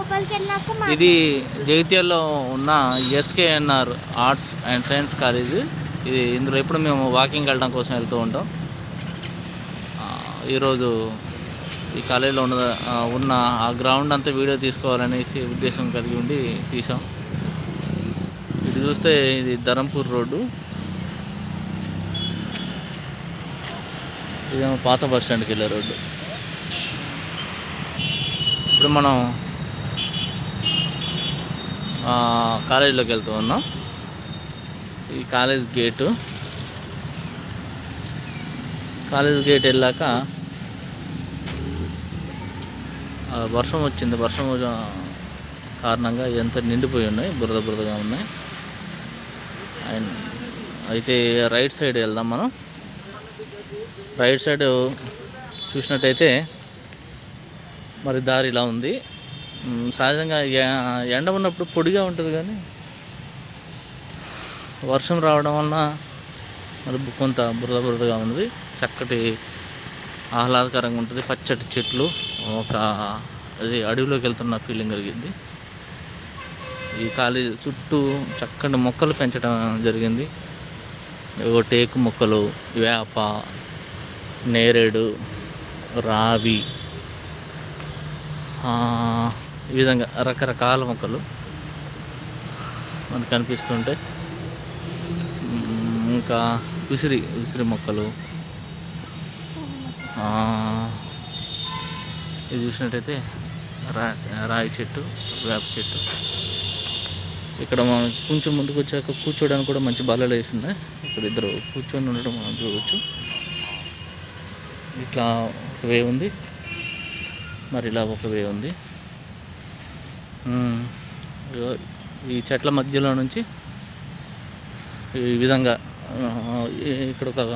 లోపలికి వెళ్ళినాక మా ఇది జగిత్యాల్లో ఉన్న SKNR arts and science college ఇది ఇందులో ఎప్పుడు మేము వాకింగ్ వెళ్ళడం కోసం వెళ్తూ ఉంటాం ఆ, ఈరోజు ఈ కాలేజీలో ఉన్న ఆ, ఉన్న ఆ గ్రౌండ్ అంతా వీడియో తీసుకోవాలనేసి ఉద్దేశం కలిగి ఉండి తీసాం ఇటు చూస్తే ఇది ధరంపూర్ రోడ్డు ఇదేమో పాత బస్ స్టాండ్కి వెళ్ళే రోడ్డు ఇప్పుడు మనం ఆ, కాలేజీలోకి వెళ్తూ ఉన్నాం ఈ కాలేజ్ గేటు కాలేజ్ గేట్ వెళ్ళాక ఆ, వర్షం వచ్చింది వర్షం వచ్చ- కారణంగా ఎంత నిండిపోయి ఉన్నాయి బురద బురదగా ఉన్నాయి అండ్ అయితే రైట్ సైడ్ వెళ్దాం మనం రైట్ సైడ్ చూసినట్టయితే మరి దారి ఇలా ఉంది మ్, సహజంగా ఎ- ఎండ ఉన్నప్పుడు పొడిగా ఉంటుంది కానీ వర్షం రావడం వలన మరి బు- కొంత బురద బురదగా ఉంది చక్కటి ఆహ్లాదకరంగా ఉంటుంది పచ్చటి చెట్లు ఒక అది అడవిలోకి వెళ్తున్న ఫీలింగ్ కలిగింది ఈ కాలేజీ చుట్టూ చక్కటి మొక్కలు పెంచడం జరిగింది ఏవో టేకు మొక్కలు వేప నేరేడు రావి ఆ, ఈ విధంగా రకరకాల మొక్కలు మనకు కనిపిస్తుంటాయి మ్, ఇంకా ఉసిరి ఉసిరి మొక్కలు ఆ, ఇది చూసినట్టయితే రా రాయి చెట్టు వేప చెట్టు ఇక్కడ మనం కొంచెం ముందుకు వచ్చాక కూర్చోడానికి కూడా మంచి బల్లలు వేసి ఉన్నాయి ఇక్కడ ఇద్దరు కూర్చొని ఉండడం మనం చూడవచ్చు ఇట్లా ఒక వే ఉంది మరి ఇలా ఒక వే ఉంది మ్మ్. ఇగో ఈ చెట్ల మధ్యలో నుంచి ఈ విధంగా ఆ, ఈ- ఇక్కడ ఒక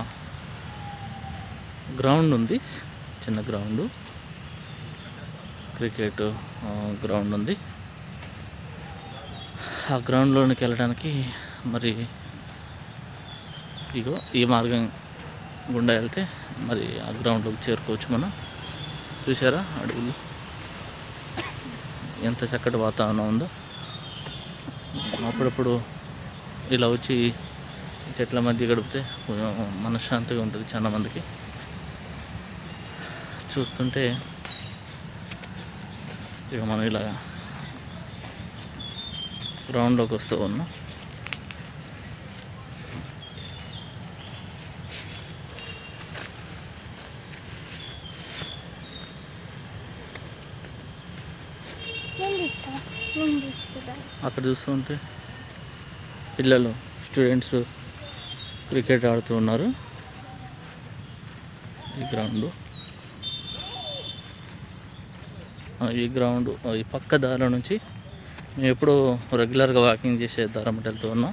గ్రౌండ్ ఉంది చిన్న గ్రౌండ్ క్రికెట్ ఆ, గ్రౌండ్ ఉంది ఆ గ్రౌండ్లోనికి వెళ్ళడానికి మరి ఇగో ఈ మార్గం గుండా వెళ్తే మరి ఆ గ్రౌండ్లోకి చేరుకోవచ్చు మనం చూసారా అడవులు ఎంత చక్కటి వాతావరణం ఉందో అప్పుడప్పుడు ఇలా వచ్చి ఈ చెట్ల మధ్య గడిపితే కొంచెం మనశ్శాంతిగా ఉంటుంది చాలా మందికి చూస్తుంటే ఇక మనం ఇలా గ్రౌండ్లోకి వస్తూ ఉన్నాం నేను తీస్తా నేను తీసుకుంటా అక్కడ చూస్తుంటే పిల్లలు స్టూడెంట్స్ క్రికెట్ ఆడుతూ ఉన్నారు ఈ గ్రౌండ్ ఈ గ్రౌండ్ ఈ పక్క దారి నుంచి మేము ఎప్పుడూ రెగ్యులర్గా వాకింగ్ చేసే దారం వెళ్తూ ఉన్నాం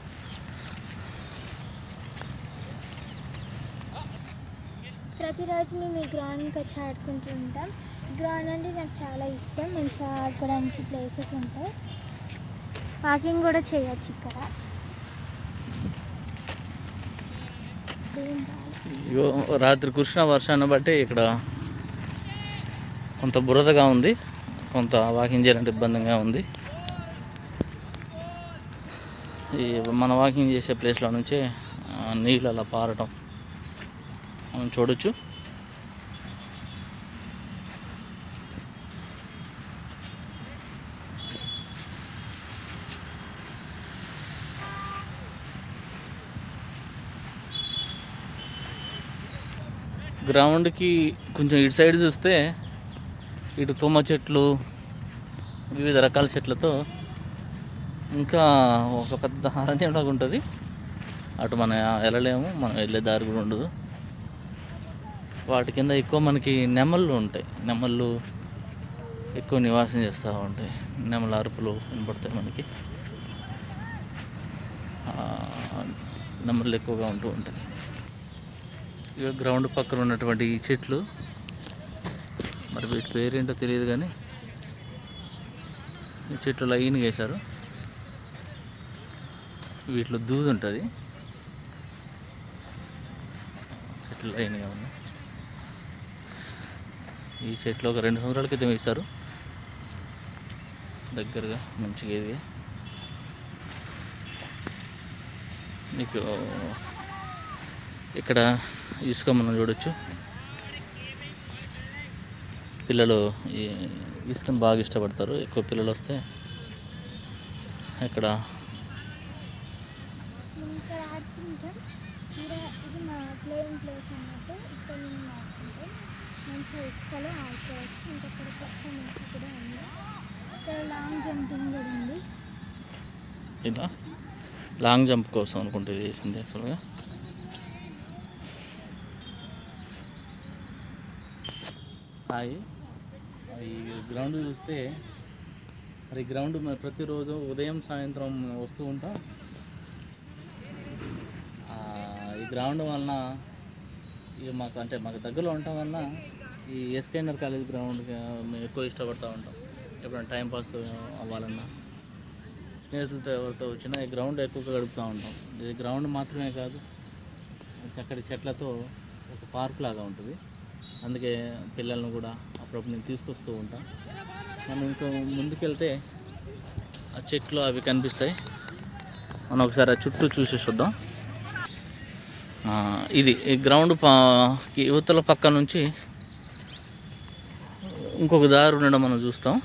ప్రతిరోజు మేము ఈ గ్రౌండ్కి వచ్చి ఆడుకుంటూ ఉంటాం గ్రౌండ్ అంటే నాకు చాలా ఇష్టం మంచిగా ఆడుకోవడానికి ప్లేసెస్ ఉంటాయి వాకింగ్ కూడా చేయొచ్చు ఇక్కడ ఏం బాగాలేదు. ఇగో రాత్రి కురిసిన వర్షాన్ని బట్టి ఇక్కడ కొంత బురదగా ఉంది కొంత వాకింగ్ చేయాలంటే ఇబ్బందిగా ఉంది ఈ మన వాకింగ్ చేసే ప్లేస్లో నుంచే ఆ, నీళ్ళు అలా పారటం మనం చూడొచ్చు గ్రౌండ్కి కొంచెం ఇటు సైడ్ చూస్తే ఇటు తుమ్మ చెట్లు వివిధ రకాల చెట్లతో ఇంకా ఒక పెద్ద అరణ్యంలాగా ఉంటుంది అటు మనం వెళ్ళలేము మనం వెళ్ళే దారి కూడా ఉండదు వాటి కింద ఎక్కువ మనకి నెమళ్ళు ఉంటాయి నెమళ్ళు ఎక్కువ నివాసం చేస్తూ ఉంటాయి నెమల అరుపులు వినపడతాయి మనకి ఆ, నెమళ్ళు ఎక్కువగా ఉంటూ ఉంటాయి ఇక గ్రౌండ్ పక్కన ఉన్నటువంటి ఈ చెట్లు మరి వీటి పేరేంటో తెలియదు కానీ ఈ చెట్లు లైన్గా వేశారు వీటిలో దూది ఉంటుంది చెట్లు లైన్గా ఉన్నాయి ఈ చెట్లు ఒక రెండు సంవత్సరాల క్రితం వేశారు దగ్గరగా మంచిగా ఇది మీకు ఇక్కడ ఇసుక మనం చూడొచ్చు పిల్లలు ఈ ఇసుకను బాగా ఇష్టపడతారు ఎక్కువ పిల్లలు వస్తే ఇక్కడ మేము ఇక్కడ ఆడుకుంటాం ఇక్కడ ఇది మా ప్లేయింగ్ ప్లేస్ అన్నట్టు ఇక్కడ మేము ఆడుకుంటాం మంచిగా ఇసుకలో ఆడుకోవచ్చు ఇంకా ఇక్కడ పక్కన ఇంటి కూడా ఉంది ఇక్కడ లాంగ్ జంపింగ్ కూడా ఉంది ఇలా లాంగ్ జంప్ కోసం అనుకుంటే ఇది వేసింది యాక్చువల్గా హాయ్ ఈ గ్రౌండ్ చూస్తే మరి ఈ గ్రౌండ్ మరి ప్రతిరోజు ఉదయం సాయంత్రం వస్తూ ఉంటాం ఆ, ఈ గ్రౌండ్ వలన ఇక మాకు అంటే మాకు దగ్గరలో ఉండటం వలన ఈ ఎస్కేఎన్ఆర్ కాలేజ్ గ్రౌండ్ మేము ఎక్కువ ఇష్టపడుతూ ఉంటాం ఎప్పుడైనా టైం పాస్ అవ్వాలన్నా స్నేహితులతో ఎవరితో వచ్చినా ఈ గ్రౌండ్ ఎక్కువగా గడుపుతూ ఉంటాం ఇది గ్రౌండ్ మాత్రమే కాదు చక్కటి చెట్లతో ఒక పార్క్ లాగా ఉంటుంది అందుకే పిల్లల్ని కూడా అప్పుడప్పుడు నేను తీసుకొస్తూ ఉంటాం మనం ఇంకో ముందుకెళ్తే ఆ చెట్లు అవి కనిపిస్తాయి మనం ఒకసారి ఆ చుట్టూ చూసేసి వద్దాం ఆ, ఇది ఈ గ్రౌండ్ పా ఈ యువతల పక్క నుంచి ఇంకొక దారి ఉండడం మనం చూస్తాం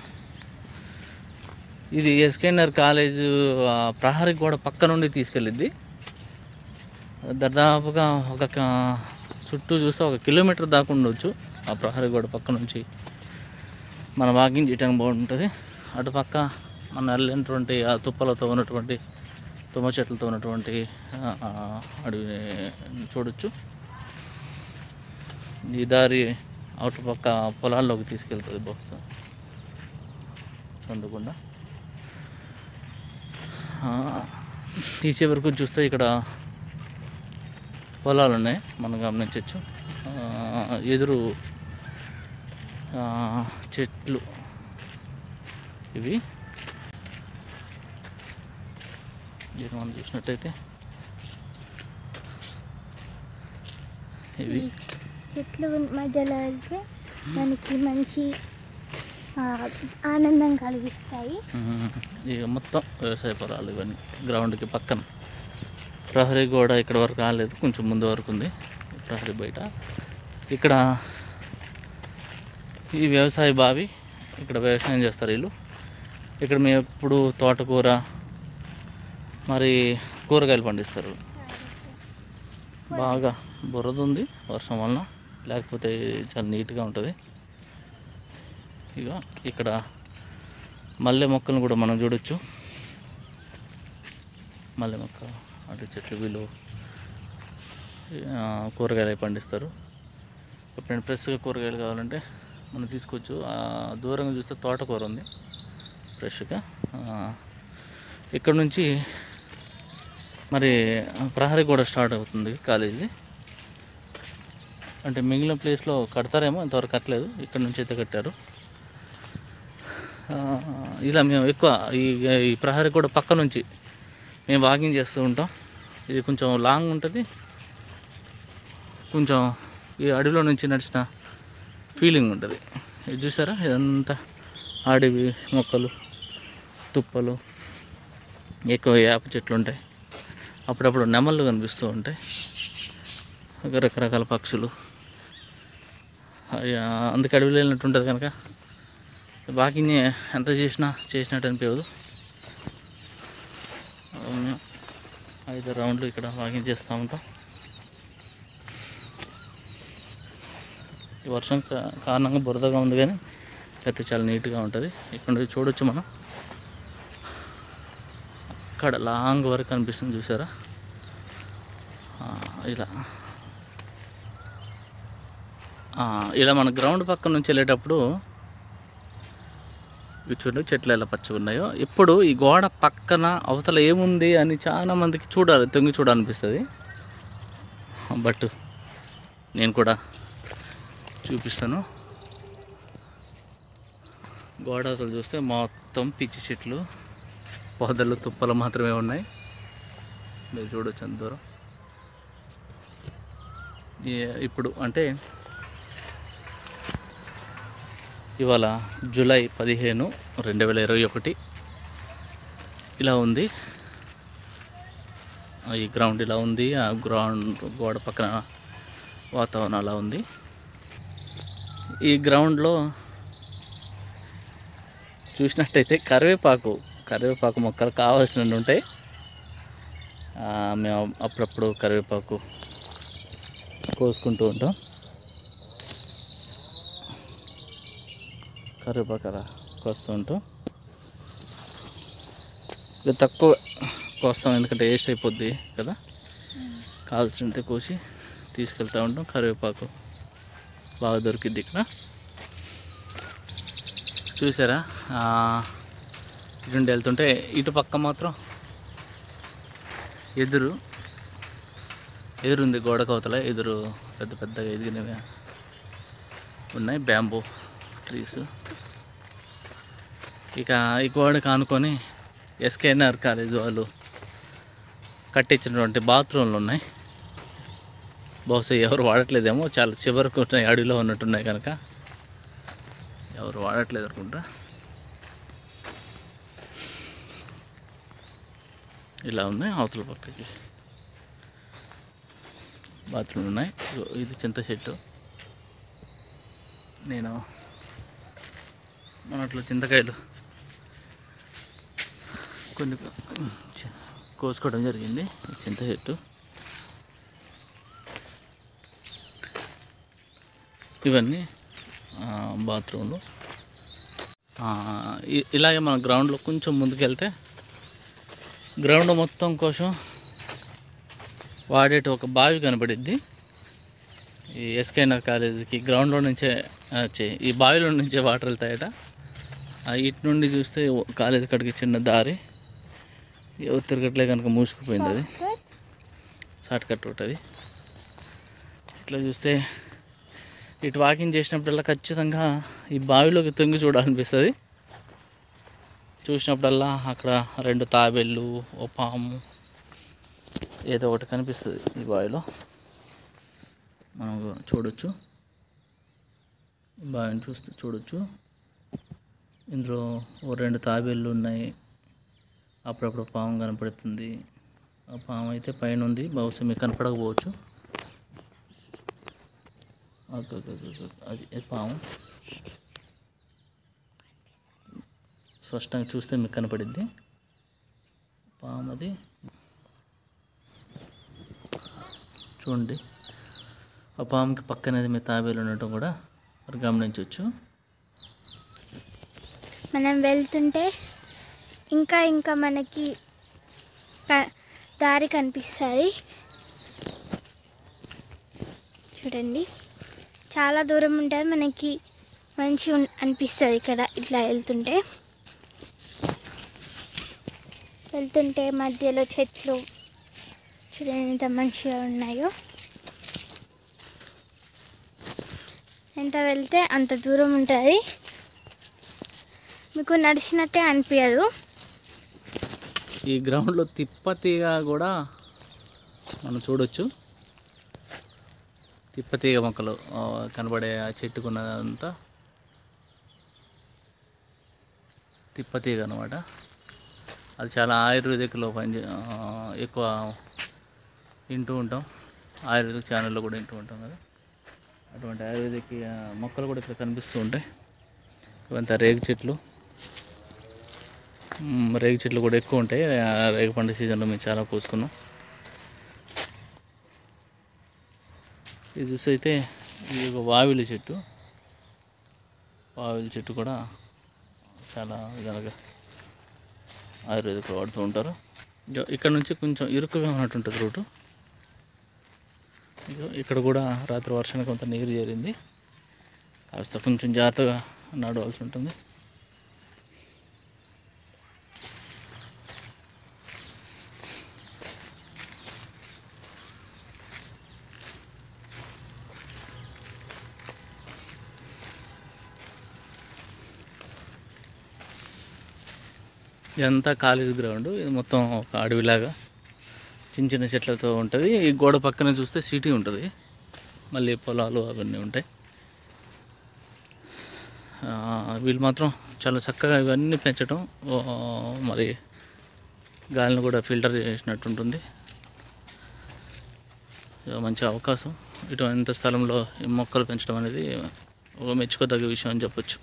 ఇది ఎస్కేఎన్ఆర్ కాలేజ్ ఆ, ప్రహరీ గోడ పక్క నుండి తీసుకెళ్ళిద్ది దాదాపుగా ఒక క- చుట్టూ చూస్తే ఒక కిలోమీటర్ దాకా ఉండొచ్చు ఆ ప్రహరీ గోడ పక్క నుంచి మన వాకింగ్ చేయడానికి బాగుంటుంది అటు పక్క మన వెళ్ళినటువంటి ఆ తుప్పలతో ఉన్నటువంటి తుమ్మ చెట్లతో ఉన్నటువంటి ఆ, ఆ, అడవిని చూడొచ్చు ఈ దారి అవతల పక్క పొలాల్లోకి తీసుకెళ్తుంది బహుశా చందకుండా ఆ, ఈ చివరకు చూస్తే ఇక్కడ పొలాలు ఉన్నాయి మనం గమనించవచ్చు ఎదురు ఆ, చెట్లు ఇవి దీన్ని మనం చూసినట్టయితే ఇవి ఈ చెట్లు మధ్యలో వెళ్తే మనకి మంచి ఆ, ఆనందం కలిగిస్తాయి ఉమ్, ఇక మొత్తం వ్యవసాయ పొలాలు ఇవన్నీ గ్రౌండ్కి పక్కన ప్రహరీ గోడ ఇక్కడ వరకు రాలేదు కొంచెం ముందు వరకు ఉంది ప్రహరీ బయట ఇక్కడ ఈ వ్యవసాయ బావి ఇక్కడ వ్యవసాయం చేస్తారు వీళ్ళు ఇక్కడ మేము ఎప్పుడు తోటకూర మరి కూరగాయలు పండిస్తారు బాగా బురద ఉంది వర్షం వలన లేకపోతే చాలా నీట్గా ఉంటుంది ఇక ఇక్కడ మల్లె మొక్కలను కూడా మనం చూడొచ్చు మల్లె మొక్క అటు చెట్లు వీళ్ళు ఆ, కూరగాయలు అవి పండిస్తారు ఎప్పుడైనా ఫ్రెష్గా కూరగాయలు కావాలంటే మనం తీసుకోవచ్చు ఆ, దూరంగా చూస్తే తోటకూర ఉంది ఫ్రెష్గా ఆ, ఇక్కడ నుంచి మరి ప్రహరీ కూడా స్టార్ట్ అవుతుంది కాలేజీ అంటే మిగిలిన ప్లేస్లో కడతారేమో ఇంతవరకు కట్టలేదు ఇక్కడ నుంచి అయితే కట్టారు ఆ, ఇలా మేము ఎక్కువ ఈ ఈ ప్రహరీ కూడా పక్క నుంచి మేము వాకింగ్ చేస్తూ ఉంటాం ఇది కొంచెం లాంగ్ ఉంటుంది కొంచెం ఈ అడవిలో నుంచి నడిచిన ఫీలింగ్ ఉంటుంది ఇది చూసారా ఇదంతా అడవి మొక్కలు తుప్పలు ఎక్కువ వేప చెట్లు ఉంటాయి అప్పుడప్పుడు నెమళ్ళు కనిపిస్తూ ఉంటాయి రకరకాల పక్షులు అయ్య, అందుకే అడవిలో వెళ్ళినట్టు ఉంటుంది కనుక వాకింగ్ ఎంత చేసినా చేసినట్టు అనిపించదు మేము ఐదు రౌండ్లు ఇక్కడ వాకింగ్ చేస్తూ ఉంటాం ఈ వర్షం కా- కారణంగా బురదగా ఉంది కానీ అయితే చాలా నీట్గా ఉంటుంది ఇక్కడ నుంచి చూడొచ్చు మనం అక్కడ లాంగ్ వరకు కనిపిస్తుంది చూసారా ఆ, ఇలా ఆ, ఇలా మన గ్రౌండ్ పక్క నుంచి వెళ్ళేటప్పుడు ఇవి చూడండి చెట్లు ఎలా పచ్చగా ఉన్నాయో ఇప్పుడు ఈ గోడ పక్కన అవతల ఏముంది అని చాలా మందికి చూడాలి తొంగి చూడాలనిపిస్తుంది బట్ నేను కూడా చూపిస్తాను గోడ అసలు చూస్తే మొత్తం పిచ్చి చెట్లు పొదలు తుప్పలు మాత్రమే ఉన్నాయి మీరు చూడొచ్చు అంత దూరం ఈ- ఇప్పుడు అంటే ఇవాళ జూలై పదిహేను రెండు వేల ఇరవై ఒకటి ఇలా ఉంది ఆ, ఈ గ్రౌండ్ ఇలా ఉంది ఆ గ్రౌండ్ గోడ పక్కన వాతావరణం అలా ఉంది ఈ గ్రౌండ్లో చూసినట్టయితే కరివేపాకు కరివేపాకు మొక్కలు కావాల్సినవి ఉంటాయి ఆ, మేము అప్పుడప్పుడు కరివేపాకు కోసుకుంటూ ఉంటాం కరివేపాకు అలా కోస్తూ ఉంటాం ఇది తక్కువ కోస్తాం ఎందుకంటే వేస్ట్ అయిపోద్ది కదా కావాల్సినంత కోసి తీసుకెళ్తూ ఉంటాం కరివేపాకు బాగా దొరికిద్ది ఇక్కడ చూసారా ఆ, ఇటు నుండి వెళ్తుంటే ఇటు పక్క మాత్రం ఎదురు ఎదురుంది గోడ కవతల ఎదురు పెద్ద పెద్దగా ఎదిగినవి ఉన్నాయి బ్యాంబూ ట్రీస్ ఇక ఈ గోడకు ఆనుకొని ఎస్కేఎన్ఆర్ కాలేజ్ వాళ్ళు కట్టించినటువంటి బాత్రూమ్లు ఉన్నాయి బహుశా ఎవరు వాడట్లేదేమో చాలా చివరకు ఉన్నాయి అడవిలో ఉన్నట్టున్నాయి కనుక ఎవరు వాడట్లేదు అనుకుంటా ఇలా ఉన్నాయి అవతల పక్కకి బాత్రూమ్ ఉన్నాయి ఇగో ఇది చింత చెట్టు నేను మనట్లో చింతకాయలు కొన్ని చి- కోసుకోవడం జరిగింది ఈ చింత చెట్టు ఇవన్నీ ఆ, బాత్రూమ్లు ఆ, ఇ- ఇలాగే మన గ్రౌండ్లో కొంచెం ముందుకెళ్తే గ్రౌండ్ మొత్తం కోసం వాడేటి ఒక బావి కనబడిద్ది ఈ ఎస్కేఎన్ఆర్ కాలేజీకి గ్రౌండ్లో నుంచే ఆ, ఛీ, ఈ బావిలో నుంచే వాటర్ వెళ్తాయట ఆ, ఇటు నుండి చూస్తే ఓ- కాలేజీ కాడికి చిన్న దారి ఎవరు తిరగట్లే కనుక మూసుకుపోయింది అది షార్ట్ కట్ ఉంటుంది ఇట్లా చూస్తే ఇటు వాకింగ్ చేసినప్పుడల్లా ఖచ్చితంగా ఈ బావిలోకి తొంగి చూడాలనిపిస్తుంది చూసినప్పుడల్లా అక్కడ రెండు తాబేళ్ళు ఓ పాము ఏదో ఒకటి కనిపిస్తుంది ఈ బావిలో మనం చూడొచ్చు ఈ బావిని చూస్తే చూడొచ్చు ఇందులో ఓ రెండు తాబేళ్ళు ఉన్నాయి అప్పుడప్పుడు పాము కనపడుతుంది ఆ పాము అయితే పైన ఉంది బహుశా మీకు కనపడకపోవచ్చు ఓకే ఓకే ఓకే ఓకే. అది అది పాము స్పష్టంగా చూస్తే మీకు కనపడిద్ది పాము అది చూడండి ఆ పాముకి పక్కనేది మీ తాబేలు ఉండటం కూడా మరి గమనించవచ్చు మనం వెళ్తుంటే ఇంకా ఇంకా మనకి క- దారి కనిపిస్తుంది చూడండి చాలా దూరం ఉంటుంది మనకి మంచి అనిపిస్తుంది ఇక్కడ ఇట్లా వెళ్తుంటే వెళ్తుంటే మధ్యలో చెట్లు చూడండి ఎంత మంచిగా ఉన్నాయో ఎంత వెళ్తే అంత దూరం ఉంటుంది మీకు నడిచినట్టే అనిపించదు ఈ గ్రౌండ్లో తిప్పతీగ కూడా మనం చూడొచ్చు తిప్పతీగ మొక్కలు ఆ, కనబడే ఆ చెట్టుకున్నదంతా తిప్పతీగ అనమాట అది చాలా ఆయుర్వేదిక్లో పని ఎక్కువ వింటూ ఉంటాం ఆయుర్వేదిక్ ఛానల్లో కూడా వింటూ ఉంటాం కదా అటువంటి ఆయుర్వేదిక్ ఆ, మొక్కలు కూడా ఇక్కడ కనిపిస్తూ ఉంటాయి ఇవంతా రేగు చెట్లు మ్, రేగు చెట్లు కూడా ఎక్కువ ఉంటాయి ఆ రేగు పండు సీజన్లో మేము చాలా కోసుకున్నాం ఇది చూసి అయితే ఇది ఒక వావిలి చెట్టు వావిలి చెట్టు కూడా చాలా విధాలుగా ఆయుర్వేదిక్ వాడుతూ ఉంటారు ఇగో ఇక్కడ నుంచి కొంచెం ఇరుకుగా ఉన్నట్టుంటుంది రూటు ఇగో ఇక్కడ కూడా రాత్రి వర్షానికి కొంత నీరు చేరింది కాస్త కొంచెం జాగ్రత్తగా నడవాల్సి ఉంటుంది ఇదంతా కాలేజ్ గ్రౌండ్ ఇది మొత్తం ఒక అడవిలాగా చిన్న చిన్న చెట్లతో ఉంటుంది ఈ గోడ పక్కన చూస్తే సిటీ ఉంటుంది మళ్ళీ పొలాలు అవన్నీ ఉంటాయి ఆ, వీళ్ళు మాత్రం చాలా చక్కగా ఇవన్నీ పెంచడం ఓ, మరి గాలిని కూడా ఫిల్టర్ చేసినట్టు ఉంటుంది ఇది మంచి అవకాశం ఇటువంటి స్థలంలో ఈ మొక్కలు పెంచడం అనేది ఒక మెచ్చుకోదగ్గ విషయం అని చెప్పొచ్చు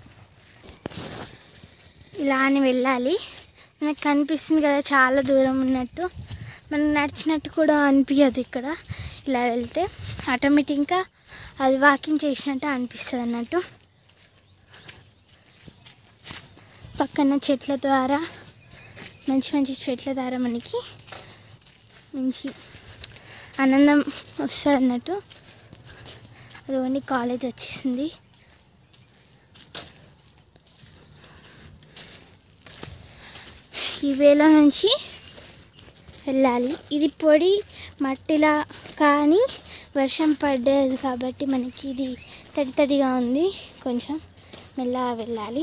ఇలా అని వెళ్ళాలి మనకు కనిపిస్తుంది కదా చాలా దూరం ఉన్నట్టు మనం నడిచినట్టు కూడా అనిపించదు ఇక్కడ ఇలా వెళ్తే ఆటోమేటిక్గా అది వాకింగ్ చేసినట్టు అనిపిస్తుంది అన్నట్టు పక్కన చెట్ల ద్వారా మంచి మంచి చెట్ల ద్వారా మనకి మంచి ఆనందం వస్తుంది అన్నట్టు అదిగోండి కాలేజ్ వచ్చేసింది ఈ వేల నుంచి వెళ్ళాలి ఇది పొడి మట్టిలా కానీ వర్షం పడ్డది కాబట్టి మనకి ఇది తడి తడిగా ఉంది కొంచెం మెల్లగా వెళ్ళాలి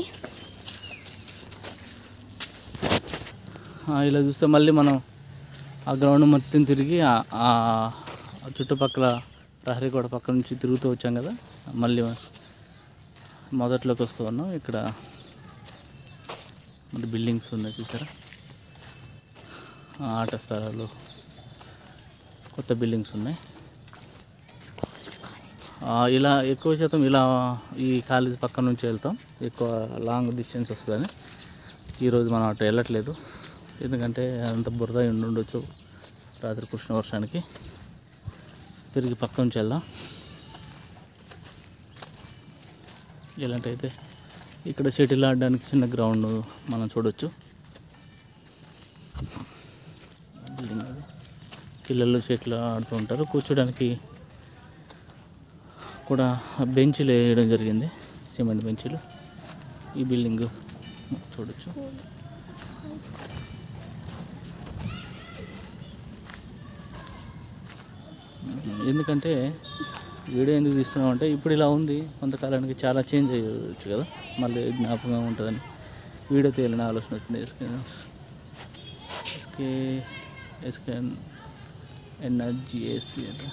ఆ, ఇలా చూస్తే మళ్ళీ మనం ఆ గ్రౌండ్ మొత్తం తిరిగి ఆ- ఆ ఆ చుట్టుపక్కల ప్రహరీ గోడ పక్క నుంచి తిరుగుతూ వచ్చాం కదా మళ్ళీ మొదట్లోకి వస్తూ ఉన్నాం ఇక్కడ మరి బిల్డింగ్స్ ఉన్నాయి చూసారా ఆ ఆట స్థలాలు కొత్త బిల్డింగ్స్ ఉన్నాయి ఆ, ఇలా ఎక్కువ శాతం ఇలా ఈ కాలేజ్ పక్క నుంచి వెళ్తాం ఎక్కువ లాంగ్ డిస్టెన్స్ వస్తుందని ఈరోజు మనం అటు వెళ్ళట్లేదు ఎందుకంటే అంత బురద ఎండు ఉండొచ్చు రాత్రి కురిసిన వర్షానికి తిరిగి పక్క నుంచి వెళ్దాం ఎలాంటి అయితే ఇక్కడ షటిల్ ఆడడానికి చిన్న గ్రౌండ్ మనం చూడొచ్చు బిల్డింగ్ అది. పిల్లలు షటిల్ ఆడుతూ ఉంటారు కూర్చోడానికి కూడా బెంచ్లు వేయడం జరిగింది సిమెంట్ బెంచ్లు ఈ బిల్డింగ్ చూడొచ్చు ఎందుకంటే వీడియో ఎందుకు తీస్తున్నాం అంటే ఇప్పుడు ఇలా ఉంది కొంతకాలానికి చాలా చేంజ్ అయ్యవచ్చు కదా మళ్ళీ జ్ఞాపకంగా ఉంటుందని వీడియో తీయాలని ఆలోచన వచ్చింది ఎస్కే ఎస్కే ఎస్కే ఎన్ఆర్జిఎస్సి అంటే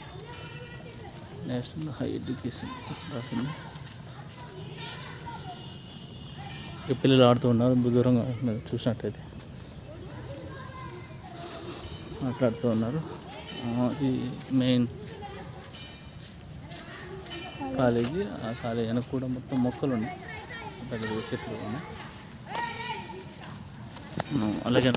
నేషనల్ హై ఎడ్యుకేషన్ రాసింది ఇక పిల్లలు ఆడుతూ ఉన్నారు దూరంగా మీరు చూసినట్టయితే మాట్లాడుతూ ఉన్నారు ఆ, ఈ మెయిన్ కాలేజీ ఆ కాలేజీ వెనక కూడా మొత్తం మొక్కలు ఉన్నాయి పెద్ద పెద్ద చెట్లు ఉన్నాయి ఆ, అలాగే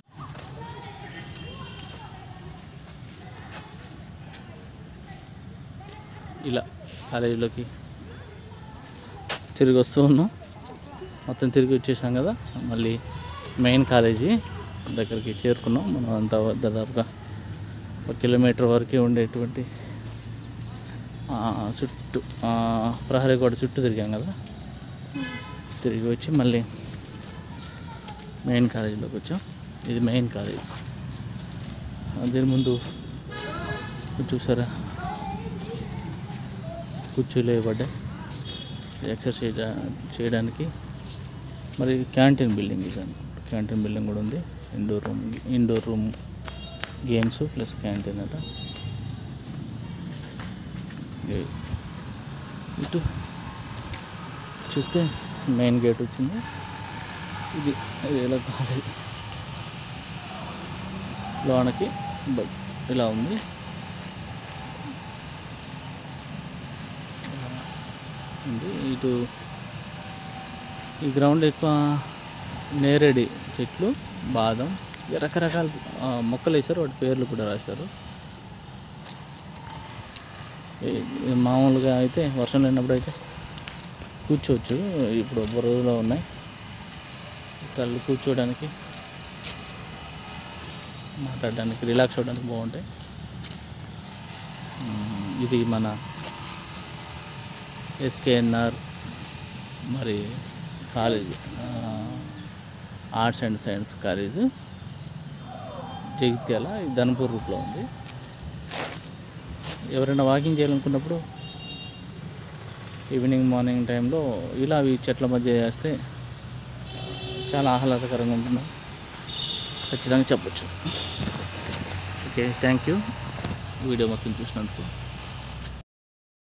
ఇలా కాలేజీలోకి తిరిగి వస్తూ ఉన్నాం మొత్తం తిరిగి వచ్చేసాం కదా మళ్ళీ మెయిన్ కాలేజీ దగ్గరికి చేరుకున్నాం మనం అంతా దాదాపుగా ఒక కిలోమీటర్ వరకే ఉండేటువంటి ఆ, చుట్టూ ఆ, ప్రహరీ గోడ చుట్టూ తిరిగాం కదా తిరిగి వచ్చి మళ్ళీ మెయిన్ కాలేజీలోకి వచ్చాం ఇది మెయిన్ కాలేజ్ ఆ, దీని ముందు చూసారా కుర్చీలు వేయబడ్డాయి ఎక్సర్సైజ్ చేయడానికి మరి క్యాంటీన్ బిల్డింగ్ ఇది క్యాంటీన్ బిల్డింగ్ కూడా ఉంది indoor room indoor room games plus canteen అట ఇ- ఇటు చూస్తే మెయిన్ గేట్ వచ్చింది ఇది ఇది ఇలా కాలేజ్ లోనకి బ- ఇలా ఉంది ఇలా ఉంది ఇటు ఈ గ్రౌండ్ ఎక్కువ నేరేడి చెట్లు బాదం ఇక రకరకాల ఆ, మొక్కలు వేశారు వాటి పేర్లు కూడా రాశారు ఈ- ఈ మామూలుగా అయితే వర్షం లేనప్పుడు అయితే కూర్చోవచ్చు ఇప్పుడు బురదలో ఉన్నాయి కళ్ళు కూర్చోడానికి మాట్లాడడానికి రిలాక్స్ అవ్వడానికి బాగుంటాయి ఉమ్, ఇది మన ఎస్కేఎన్ఆర్ మరి college arts and science college Jagtial ఇది ధనపూర్ రూట్లో ఉంది ఎవరైనా వాకింగ్ చేయాలనుకున్నప్పుడు ఈవినింగ్ మార్నింగ్ టైంలో ఇలా ఈ చెట్ల మధ్య చేస్తే చాలా ఆహ్లాదకరంగా ఉంటుంది ఖచ్చితంగా చెప్పొచ్చు ఓకే థ్యాంక్ యూ వీడియో మొత్తం చూసినందుకు